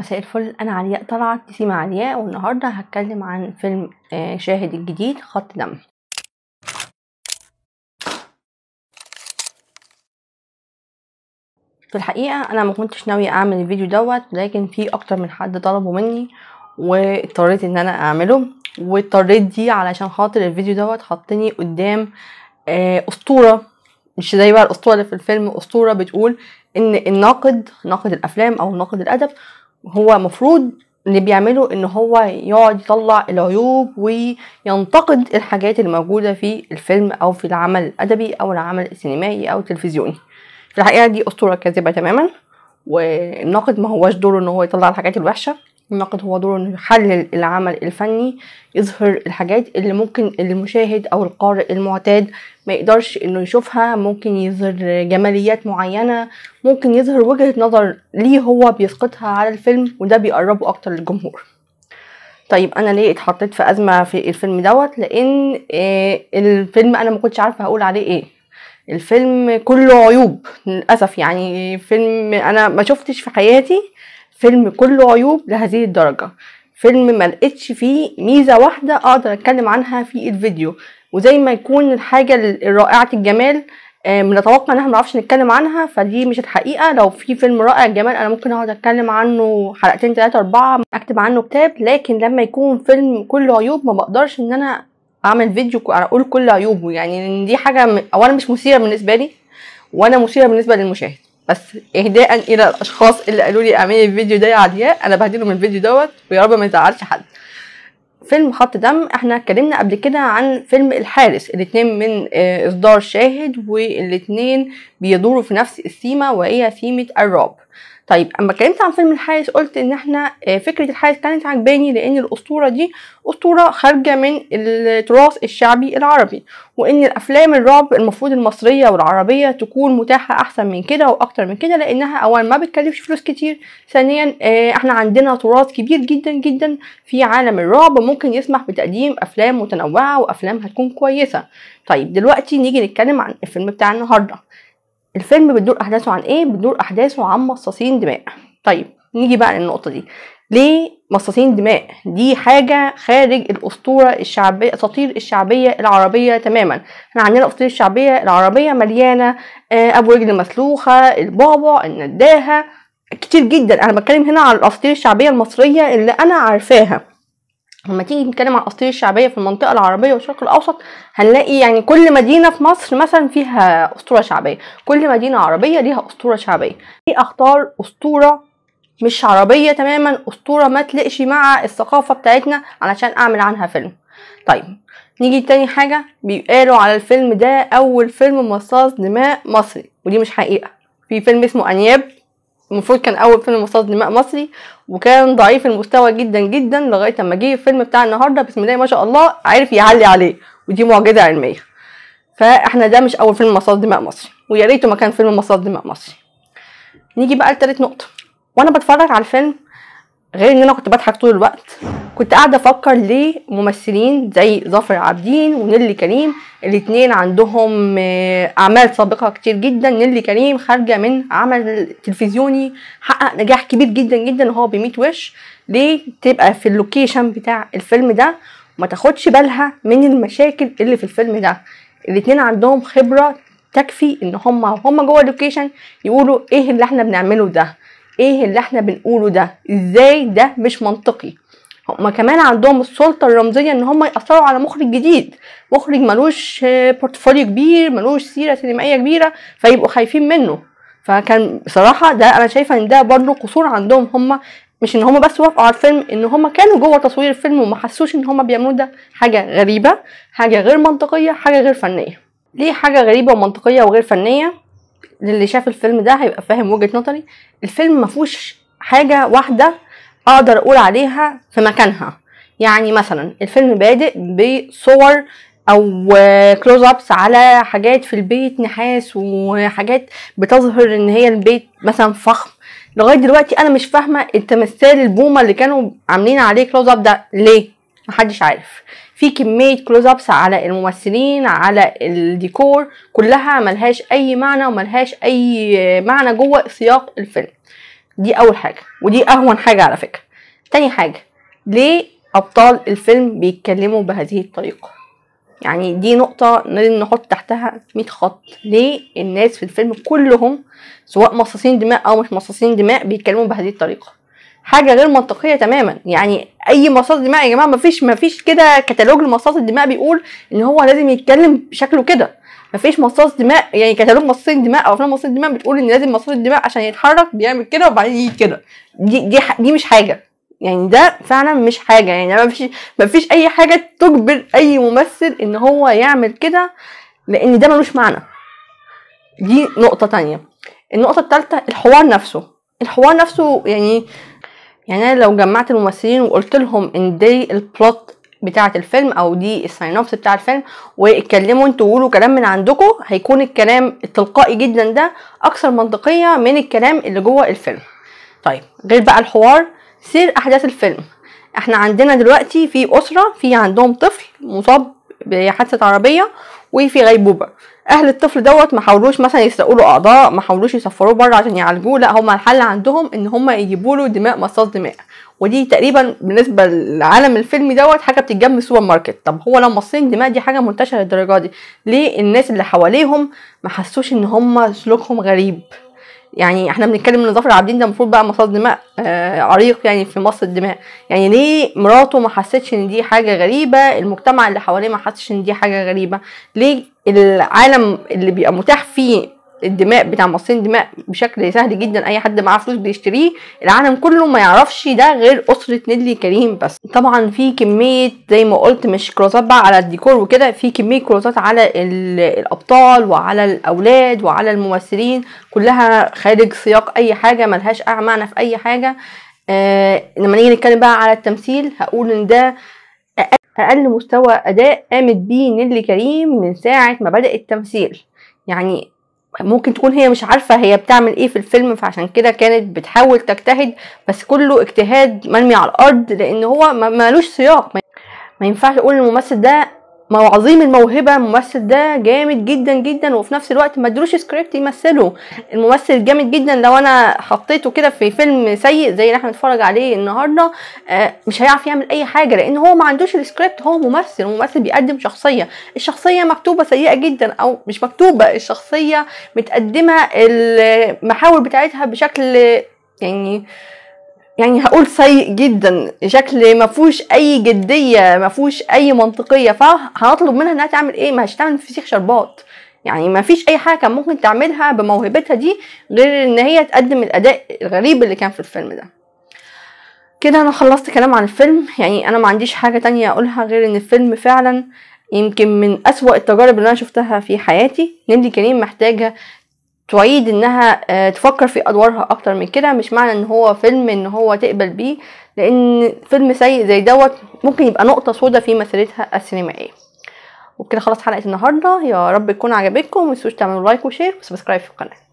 مساء الفل انا علياء طلعت نسيمة علياء والنهارده هتكلم عن فيلم آه، شاهد الجديد خط دم في الحقيقة انا ما كنتش ناوية اعمل الفيديو دوت لكن في اكتر من حد طلبه مني واضطريت ان انا اعمله واضطريت دي علشان خاطر الفيديو دوت حطني قدام آه، اسطورة مش زي بقى الاسطورة اللي في الفيلم اسطورة بتقول ان الناقد ناقد الافلام او ناقد الادب هو مفروض اللي بيعمله ان هو يقعد يطلع العيوب وينتقد الحاجات اللي موجودة في الفيلم او في العمل الادبي او العمل السينمائي او التلفزيوني في الحقيقة دي اسطورة كاذبة تماما والناقد ما هوش دوره ان هو يطلع الحاجات الوحشة الناقد هو دوره انه يحلل العمل الفني يظهر الحاجات اللي ممكن المشاهد او القارئ المعتاد ما يقدرش انه يشوفها ممكن يظهر جماليات معينة ممكن يظهر وجهة نظر ليه هو بيسقطها على الفيلم وده بيقربه اكتر للجمهور طيب انا ليه اتحطيت في ازمة في الفيلم دوت لان آه، الفيلم انا ما كنتش عارفة هقول عليه ايه الفيلم كله عيوب للاسف يعني فيلم انا ما شفتش في حياتي فيلم كله عيوب لهذه الدرجة فيلم ما لقيتش فيه ميزة واحدة اقدر اتكلم عنها في الفيديو وزي ما يكون الحاجة الرائعة الجمال آه، بنتوقع ان احنا منعرفش نتكلم عنها فدي مش الحقيقة لو في فيلم رائع الجمال انا ممكن اقعد اتكلم عنه حلقتين تلاتة اربعة اكتب عنه كتاب لكن لما يكون فيلم كله عيوب ما بقدرش ان انا اعمل فيديو ك- اقول كل عيوبه يعني لأن دي حاجة م- اولا مش مثيرة بالنسبة لي وانا مثيرة بالنسبة للمشاهد بس اهداء الى الاشخاص اللي قالوا لي اعملي الفيديو ده يا علياء انا بهدلهم الفيديو دوت ويا رب ما يزعلش حد فيلم خط دم احنا اتكلمنا قبل كده عن فيلم الحارس الاتنين من آه، اصدار شاهد والاتنين بيدوروا في نفس السيمة وهي سيمة الرعب طيب اما اتكلمت عن فيلم الحارس قلت ان احنا آه، فكرة الحارس كانت عجباني لان الاسطورة دي اسطورة خارجة من التراث الشعبي العربي وان الافلام الرعب المفروض المصرية والعربية تكون متاحة احسن من كده واكتر من كده لانها اولا ما بتكلفش فلوس كتير ثانيا آه، احنا عندنا تراث كبير جدا جدا في عالم الرعب ممكن يسمح بتقديم افلام متنوعه وافلام هتكون كويسه طيب دلوقتي نيجي نتكلم عن الفيلم بتاع النهارده الفيلم بتدور احداثه عن ايه بتدور احداثه عن مصاصين دماء طيب نيجي بقى للنقطه دي ليه مصاصين دماء دي حاجه خارج الاسطوره الشعبيه الاساطير الشعبيه العربيه تماما احنا عندنا الاساطير الشعبيه العربيه مليانه آه، ابو رجل مسلوخه البابا النداهه كتير جدا انا بتكلم هنا على الاساطير الشعبيه المصريه اللي انا عارفاها لما تيجي نتكلم عن الاساطير الشعبيه في المنطقه العربيه والشرق الاوسط هنلاقي يعني كل مدينه في مصر مثلا فيها اسطوره شعبيه كل مدينه عربيه ليها اسطوره شعبيه ليه اختار اسطوره مش عربيه تماما اسطوره ما تلقش مع الثقافه بتاعتنا علشان اعمل عنها فيلم طيب نيجي تاني حاجه بيقالوا على الفيلم ده اول فيلم مصاص دماء مصري ودي مش حقيقه في فيلم اسمه انياب المفروض كان اول فيلم مصاص دماء مصري وكان ضعيف المستوى جدا جدا لغايه اما جه الفيلم بتاع النهارده بسم الله ما شاء الله عارف يعلي عليه ودي معجزه علميه فاحنا ده مش اول فيلم مصاص دماء مصري ويا ريته ما كان فيلم مصاص دماء مصري نيجي بقى لتالت نقطه وانا بتفرج على الفيلم غير ان انا كنت بضحك طول الوقت كنت قاعده افكر ليه ممثلين زي ظافر عابدين ونيلي كريم الاتنين عندهم آه، اعمال سابقه كتير جدا نيلي كريم خارجه من عمل تلفزيوني حقق نجاح كبير جدا جدا وهو بميت وش ليه تبقى في اللوكيشن بتاع الفيلم ده وما تاخدش بالها من المشاكل اللي في الفيلم ده الاتنين عندهم خبره تكفي ان هم هم جوه اللوكيشن يقولوا ايه اللي احنا بنعمله ده ايه اللي احنا بنقوله ده ازاي ده مش منطقي هما كمان عندهم السلطة الرمزية ان هما يأثروا على مخرج جديد مخرج ملوش آه، بورتفوليو كبير ملوش سيرة سينمائية كبيرة فيبقوا خايفين منه فكان بصراحة ده انا شايفة ان ده برضه قصور عندهم هما مش ان هما بس وافقوا على الفيلم ان هما كانوا جوه تصوير الفيلم وما حسوش ان هما بيعملوا ده حاجة غريبة حاجة غير منطقية حاجة غير فنية ليه حاجة غريبة ومنطقية وغير فنية للي شاف الفيلم ده هيبقى فاهم وجهة نظري الفيلم ما فيهوش حاجة واحدة اقدر اقول عليها في مكانها يعني مثلا الفيلم بادئ بصور او كلوز ابس على حاجات في البيت نحاس وحاجات بتظهر ان هي البيت مثلا فخم لغايه دلوقتي انا مش فاهمه التمثال البومه اللي كانوا عاملين عليه كلوز اب ده ليه محدش عارف في كمية كلوز ابس على الممثلين على الديكور كلها ملهاش اي معنى وملهاش اي معنى جوه سياق الفيلم دي اول حاجه ودي اهون حاجه على فكره تاني حاجه ليه ابطال الفيلم بيتكلموا بهذه الطريقه يعني دي نقطة لازم نحط تحتها 100 خط ليه الناس في الفيلم كلهم سواء مصاصين دماء أو مش مصاصين دماء بيتكلموا بهذه الطريقة حاجة غير منطقية تماما يعني أي مصاص دماء يا جماعة مفيش مفيش كده كتالوج لمصاص الدماء بيقول إن هو لازم يتكلم بشكله كده مفيش مصاص دماء يعني كتالوج مصاصين الدماء او افلام مصاصين الدماء بتقول ان لازم مصاص الدماء عشان يتحرك بيعمل كده وبعدين يجي كده دي دي ح- دي مش حاجه يعني ده فعلا مش حاجه يعني ما فيش ما فيش اي حاجه تجبر اي ممثل ان هو يعمل كده لان ده ملوش معنى دي نقطه تانية النقطه الثالثه الحوار نفسه الحوار نفسه يعني يعني انا لو جمعت الممثلين وقلت لهم ان دي البلوت بتاعة الفيلم او دي الساينوبس بتاع الفيلم واتكلموا انتوا وقولوا كلام من عندكم هيكون الكلام التلقائي جدا ده اكثر منطقية من الكلام اللي جوه الفيلم طيب غير بقى الحوار سير احداث الفيلم احنا عندنا دلوقتي في اسرة في عندهم طفل مصاب بحادثة عربية وفي غيبوبة اهل الطفل دوت ما حاولوش مثلا يسرقوا له اعضاء ما حاولوش يسفروه بره عشان يعالجوه لا هم الحل عندهم ان هم يجيبوا له دماء مصاص دماء ودي تقريبا بالنسبه لعالم الفيلم دوت حاجه بتتجاب من السوبر ماركت طب هو لو مصاصين دماء دي حاجه منتشره للدرجه دي ليه الناس اللي حواليهم ما حسوش ان هم سلوكهم غريب يعني احنا بنتكلم ان ظافر العابدين ده المفروض بقى مصاص دماء آه عريق يعني في مصر الدماء يعني ليه مراته ما حستش ان دي حاجه غريبه المجتمع اللي حواليه ما حسش ان دي حاجه غريبه ليه العالم اللي بيبقى متاح فيه الدماء بتاع مصاصين الدماء بشكل سهل جدا اي حد معاه فلوس بيشتريه العالم كله ما يعرفش ده غير اسره نيلي كريم بس طبعا في كميه زي ما قلت مش كروزات بقى على الديكور وكده في كميه كروزات على ال- الابطال وعلى الاولاد وعلى الممثلين كلها خارج سياق اي حاجه ملهاش اي معنى في اي حاجه آه لما نيجي نتكلم بقى على التمثيل هقول ان ده أقل- اقل مستوى اداء قامت بيه نيلي كريم من ساعه ما بدا التمثيل يعني ممكن تكون هي مش عارفة هي بتعمل ايه في الفيلم فعشان كده كانت بتحاول تجتهد بس كله اجتهاد مرمي على الارض لان هو ما- مالوش سياق ما- ما ينفعش اقول الممثل ده ما هو عظيم الموهبة الممثل ده جامد جدا جدا وفي نفس الوقت ما ادروش سكريبت يمثله الممثل جامد جدا لو انا حطيته كده في فيلم سيء زي اللي احنا بنتفرج عليه النهارده آه، مش هيعرف يعمل اي حاجه لان هو ما عندوش السكريبت هو ممثل ممثل بيقدم شخصيه الشخصيه مكتوبه سيئه جدا او مش مكتوبه الشخصيه متقدمه المحاور بتاعتها بشكل يعني يعني هقول سيء جدا شكل ما فيهوش اي جديه ما فيهوش اي منطقيه فهنطلب منها انها تعمل ايه ما هتعمل فسيخ شربات يعني ما فيش اي حاجه كان ممكن تعملها بموهبتها دي غير ان هي تقدم الاداء الغريب اللي كان في الفيلم ده كده انا خلصت كلام عن الفيلم يعني انا ما عنديش حاجه تانية اقولها غير ان الفيلم فعلا يمكن من اسوأ التجارب اللي انا شفتها في حياتي نيلي كريم محتاجه تعيد انها آه، تفكر في ادوارها اكتر من كده مش معنى ان هو فيلم ان هو تقبل بيه لان فيلم سيء زي دوت ممكن يبقى نقطه سودا في مسيرتها السينمائيه وبكده خلاص حلقه النهارده يا رب تكون عجبتكم متنسوش تعملوا لايك وشير وسبسكرايب في القناه